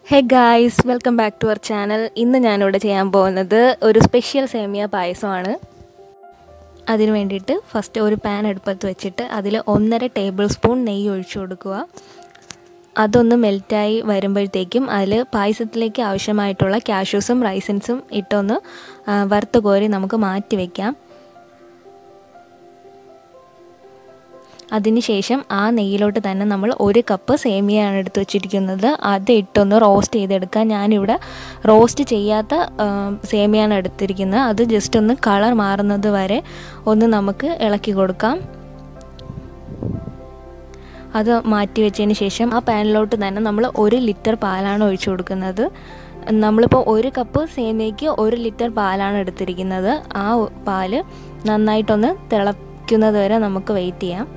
hey guys welcome back to our channel ഇന്ന് ഞാനിവിടെ ചെയ്യാൻ പോകുന്നത് ഒരു സ്പെഷ്യൽ സേമിയ പായസമാണ് അതിന് വേണ്ടിയിട്ട് ഫസ്റ്റ് ഒരു പാൻ അടുപ്പത്ത് വെച്ചിട്ട് അതിൽ ഒന്നര ടേബിൾ സ്പൂൺ നെയ്യ് ഒഴിച്ചു കൊടുക്കുക അതൊന്ന് മെൽറ്റായി വരുമ്പോഴത്തേക്കും അതിൽ പായസത്തിലേക്ക് ആവശ്യമായിട്ടുള്ള കാഷ്യൂസും റൈസൻസും ഇട്ടൊന്ന് വറുത്ത് കോരി നമുക്ക് മാറ്റി വയ്ക്കാം അതിനുശേഷം ആ നെയ്യിലോട്ട് തന്നെ നമ്മൾ ഒരു കപ്പ് സേമിയയാണ് എടുത്ത് വെച്ചിരിക്കുന്നത് അത് ഇട്ടൊന്ന് റോസ്റ്റ് ചെയ്തെടുക്കാൻ ഞാനിവിടെ റോസ്റ്റ് ചെയ്യാത്ത സേമിയാണ് എടുത്തിരിക്കുന്നത് അത് ജസ്റ്റ് ഒന്ന് കളർ മാറുന്നത് വരെ ഒന്ന് നമുക്ക് ഇളക്കി കൊടുക്കാം അത് മാറ്റി വെച്ചതിന് ശേഷം ആ പാനിലോട്ട് തന്നെ നമ്മൾ ഒരു ലിറ്റർ പാലാണ് ഒഴിച്ചു കൊടുക്കുന്നത് നമ്മളിപ്പോൾ ഒരു കപ്പ് സേമിയയ്ക്ക് ഒരു ലിറ്റർ പാലാണ് എടുത്തിരിക്കുന്നത് ആ പാല് നന്നായിട്ടൊന്ന് തിളയ്ക്കുന്നത് വരെ നമുക്ക് വെയിറ്റ് ചെയ്യാം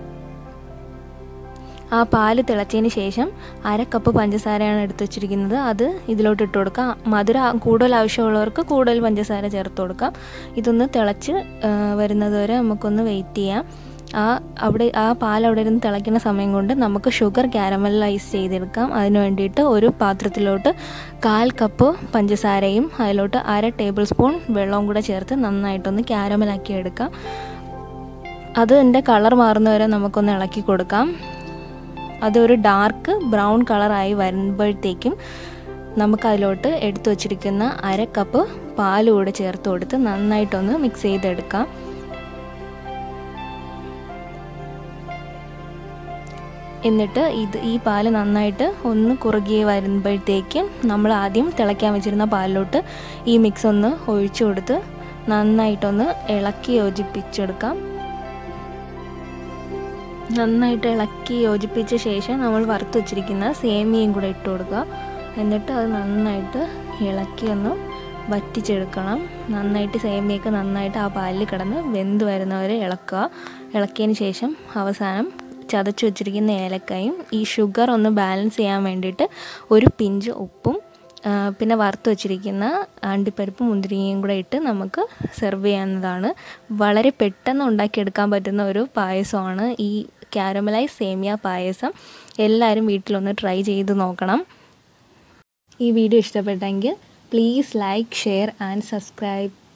ആ പാല് തിളച്ചതിന് ശേഷം അര കപ്പ് പഞ്ചസാരയാണ് എടുത്തു വച്ചിരിക്കുന്നത് അത് ഇതിലോട്ട് ഇട്ട് കൊടുക്കാം മധുരം കൂടുതൽ ആവശ്യമുള്ളവർക്ക് കൂടുതൽ പഞ്ചസാര ചേർത്ത് കൊടുക്കാം ഇതൊന്ന് തിളച്ച് വരുന്നത് വരെ നമുക്കൊന്ന് വെയിറ്റ് ചെയ്യാം ആ അവിടെ ആ പാൽ അവിടെ ഇരുന്ന് തിളയ്ക്കുന്ന സമയം കൊണ്ട് നമുക്ക് ഷുഗർ ക്യാരമലൈസ് ചെയ്തെടുക്കാം അതിന് വേണ്ടിയിട്ട് ഒരു പാത്രത്തിലോട്ട് കാൽ കപ്പ് പഞ്ചസാരയും അതിലോട്ട് അര ടേബിൾ സ്പൂൺ വെള്ളവും കൂടെ ചേർത്ത് നന്നായിട്ടൊന്ന് ക്യാരമലാക്കി എടുക്കാം അത് എൻ്റെ കളർ മാറുന്നവരെ നമുക്കൊന്ന് ഇളക്കി കൊടുക്കാം അതൊരു ഡാർക്ക് ബ്രൗൺ കളറായി വരുമ്പോഴത്തേക്കും നമുക്കതിലോട്ട് എടുത്തു വച്ചിരിക്കുന്ന അര കപ്പ് പാൽ കൂടെ ചേർത്ത് കൊടുത്ത് നന്നായിട്ടൊന്ന് മിക്സ് ചെയ്തെടുക്കാം എന്നിട്ട് ഇത് ഈ പാല് നന്നായിട്ട് ഒന്ന് കുറുകി വരുമ്പോഴത്തേക്കും നമ്മൾ ആദ്യം തിളയ്ക്കാൻ വെച്ചിരുന്ന പാലിലോട്ട് ഈ മിക്സ് ഒന്ന് ഒഴിച്ചു കൊടുത്ത് നന്നായിട്ടൊന്ന് ഇളക്കി യോജിപ്പിച്ചെടുക്കാം നന്നായിട്ട് ഇളക്കി യോജിപ്പിച്ച ശേഷം നമ്മൾ വറുത്ത് വെച്ചിരിക്കുന്ന സേമിയയും കൂടെ ഇട്ട് കൊടുക്കുക എന്നിട്ട് അത് നന്നായിട്ട് ഇളക്കി ഒന്ന് വറ്റിച്ചെടുക്കണം നന്നായിട്ട് സേമിയൊക്കെ നന്നായിട്ട് ആ പാലിൽ കിടന്ന് വെന്ത് വരുന്നവരെ ഇളക്കുക ഇളക്കിയതിന് ശേഷം അവസാനം ചതച്ച് വെച്ചിരിക്കുന്ന ഏലക്കായും ഈ ഷുഗർ ഒന്ന് ബാലൻസ് ചെയ്യാൻ വേണ്ടിയിട്ട് ഒരു പിഞ്ച് ഉപ്പും പിന്നെ വറുത്ത് വെച്ചിരിക്കുന്ന അണ്ടിപ്പരിപ്പ് മുന്തിരിങ്ങയും കൂടെ ഇട്ട് നമുക്ക് സെർവ് ചെയ്യാവുന്നതാണ് വളരെ പെട്ടെന്ന് ഉണ്ടാക്കിയെടുക്കാൻ പറ്റുന്ന ഒരു പായസമാണ് ഈ കാരമലൈസ് സേമിയ പായസം എല്ലാവരും വീട്ടിലൊന്ന് ട്രൈ ചെയ്ത് നോക്കണം ഈ വീഡിയോ ഇഷ്ടപ്പെട്ടെങ്കിൽ please like share and subscribe